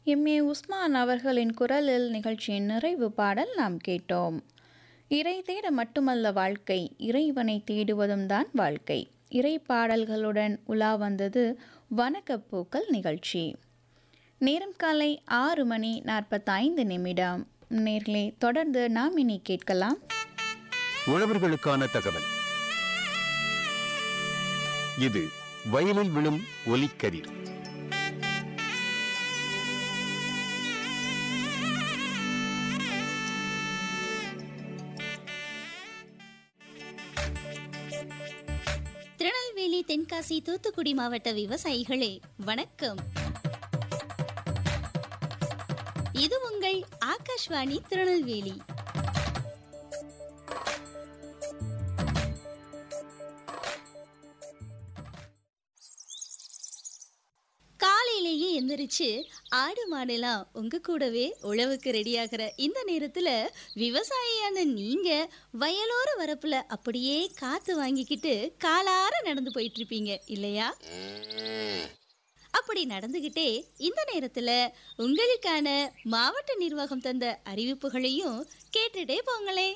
M A Usman அவர்களின் குரலில் நிகழ்ச்சியின் நிறைவு பாடல் நாம் கேட்டோம் இறை தேட மட்டுமல்ல வாழ்க்கை இறைவனை தேடுவதும் தான் வாழ்க்கை இறை பாடல்களுடன் உலா வந்தது வணக்கப்பூக்கள் நிகழ்ச்சி நேரம் காலை ஆறு மணி நாற்பத்தைந்து நிமிடம் நேர்களே தொடர்ந்து நாம் இனி கேட்கலாம் உழவர்களுக்கான தகவல் இது வயலில் விழும் ஒலிக்கதிர் திருநெல்வேலி தென்காசி தூத்துக்குடி மாவட்ட விவசாயிகளே வணக்கம் இது உங்கள் ஆகாஷ்வாணி திருநெல்வேலி காலையிலேயே எந்திரிச்சு ஆடு மாடெல்லாம் உங்க கூடவே உழவுக்கு ரெடியாகிற இந்த நேரத்துல விவசாயியான நீங்க வயலோர வரப்புல அப்படியே காத்து வாங்கிக்கிட்டு காலார நடந்து போயிட்டு இருப்பீங்க இல்லையா அப்படி நடந்துகிட்டே இந்த நேரத்துல உங்களுக்கான மாவட்ட நிர்வாகம் தந்த அறிவிப்புகளையும் கேட்டுட்டே போங்களே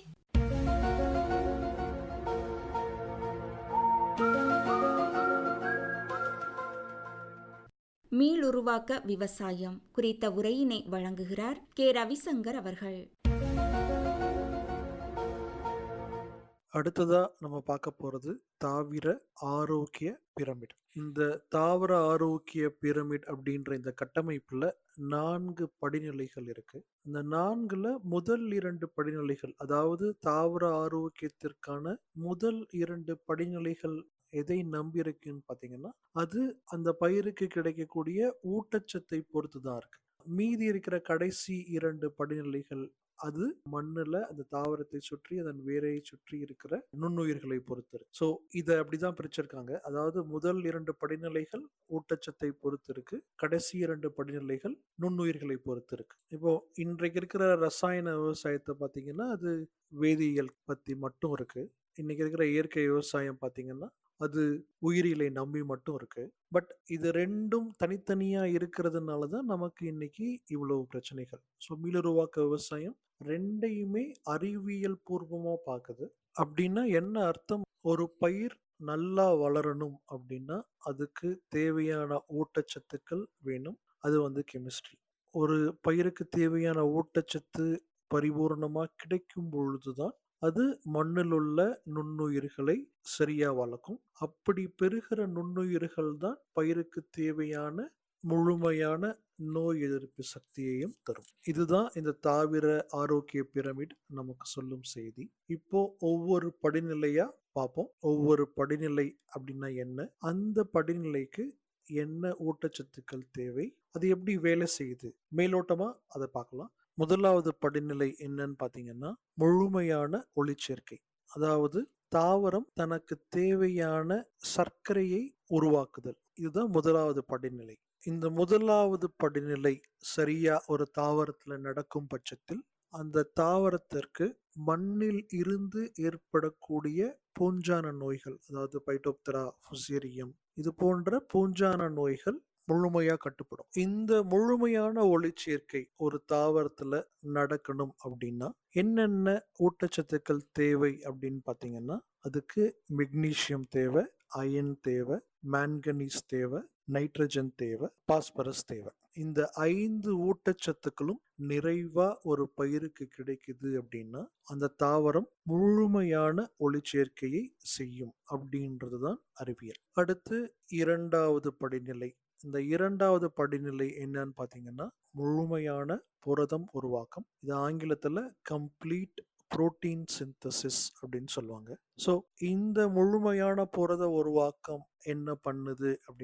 மீளுருவாக்க விவசாயம் குறித்த உரையினை வழங்குகிறார் கே ரவிசங்கர் அவர்கள் அடுத்ததா நம்ம பார்க்க போறது தாவிர ஆரோக்கிய பிரமிட் இந்த தாவர ஆரோக்கிய பிரமிட் அப்படின்ற இந்த கட்டமைப்புல நான்கு படிநிலைகள் இருக்கு இந்த நான்குல முதல் இரண்டு படிநிலைகள் அதாவது தாவர ஆரோக்கியத்திற்கான முதல் இரண்டு படிநிலைகள் எதை நம்பி இருக்குன்னு பாத்தீங்கன்னா அது அந்த பயிருக்கு கிடைக்கக்கூடிய ஊட்டச்சத்தை பொறுத்து தான் இருக்கு மீதி இருக்கிற கடைசி இரண்டு படிநிலைகள் அது மண்ணுல அந்த தாவரத்தை சுற்றி அதன் வேரை சுற்றி இருக்கிற நுண்ணுயிர்களை பொறுத்து இருக்கு ஸோ இதை அப்படிதான் பிரிச்சிருக்காங்க அதாவது முதல் இரண்டு படிநிலைகள் ஊட்டச்சத்தை பொறுத்து இருக்கு கடைசி இரண்டு படிநிலைகள் நுண்ணுயிர்களை பொறுத்து இருக்கு இப்போ இன்றைக்கு இருக்கிற ரசாயன விவசாயத்தை பார்த்தீங்கன்னா அது வேதியியல் பத்தி மட்டும் இருக்கு இன்னைக்கு இருக்கிற இயற்கை விவசாயம் பார்த்தீங்கன்னா அது உயிரியலை நம்பி மட்டும் இருக்கு பட் இது ரெண்டும் தனித்தனியா இருக்கிறதுனால தான் நமக்கு இன்னைக்கு இவ்வளவு பிரச்சனைகள் ஸோ மீளுருவாக்க விவசாயம் ரெண்டையுமே அறிவியல் பூர்வமா பார்க்குது அப்படின்னா என்ன அர்த்தம் ஒரு பயிர் நல்லா வளரணும் அப்படின்னா அதுக்கு தேவையான ஊட்டச்சத்துக்கள் வேணும் அது வந்து கெமிஸ்ட்ரி ஒரு பயிருக்கு தேவையான ஊட்டச்சத்து பரிபூர்ணமா கிடைக்கும் பொழுதுதான் அது மண்ணில் உள்ள நுண்ணுயிர்களை சரியா வளர்க்கும் அப்படி பெறுகிற நுண்ணுயிர்கள் தான் பயிருக்கு தேவையான முழுமையான நோய் எதிர்ப்பு சக்தியையும் தரும் இதுதான் இந்த தாவிர ஆரோக்கிய பிரமிட் நமக்கு சொல்லும் செய்தி இப்போ ஒவ்வொரு படிநிலையா பார்ப்போம் ஒவ்வொரு படிநிலை அப்படின்னா என்ன அந்த படிநிலைக்கு என்ன ஊட்டச்சத்துக்கள் தேவை அது எப்படி வேலை செய்யுது மேலோட்டமா அதை பார்க்கலாம் முதலாவது படிநிலை என்னன்னு பாத்தீங்கன்னா முழுமையான ஒளிச்சேர்க்கை அதாவது தாவரம் தனக்கு தேவையான சர்க்கரையை உருவாக்குதல் இதுதான் முதலாவது படிநிலை இந்த முதலாவது படிநிலை சரியா ஒரு தாவரத்துல நடக்கும் பட்சத்தில் அந்த தாவரத்திற்கு மண்ணில் இருந்து ஏற்படக்கூடிய பூஞ்சான நோய்கள் அதாவது பைட்டோப்தரா ஃபுசேரியம் இது போன்ற பூஞ்சான நோய்கள் முழுமையா கட்டுப்படும் இந்த முழுமையான ஒளிச்சேர்க்கை ஒரு தாவரத்துல நடக்கணும் அப்படின்னா என்னென்ன ஊட்டச்சத்துக்கள் தேவை அப்படின்னு பாத்தீங்கன்னா அதுக்கு மெக்னீசியம் தேவை அயன் தேவை மேங்கனீஸ் தேவை நைட்ரஜன் தேவை பாஸ்பரஸ் தேவை இந்த ஐந்து ஊட்டச்சத்துக்களும் நிறைவா ஒரு பயிருக்கு கிடைக்குது அப்படின்னா அந்த தாவரம் முழுமையான ஒளிச்சேர்க்கையை செய்யும் அப்படின்றதுதான் அறிவியல் அடுத்து இரண்டாவது படிநிலை இந்த இரண்டாவது படிநிலை என்னன்னு பாத்தீங்கன்னா முழுமையான புரதம் உருவாக்கம் இது ஆங்கிலத்துல கம்ப்ளீட் புரோட்டீன் சிந்தசிஸ் அப்படின்னு சொல்லுவாங்க ஸோ இந்த முழுமையான புரத உருவாக்கம் என்ன பண்ணுது அப்படின்னு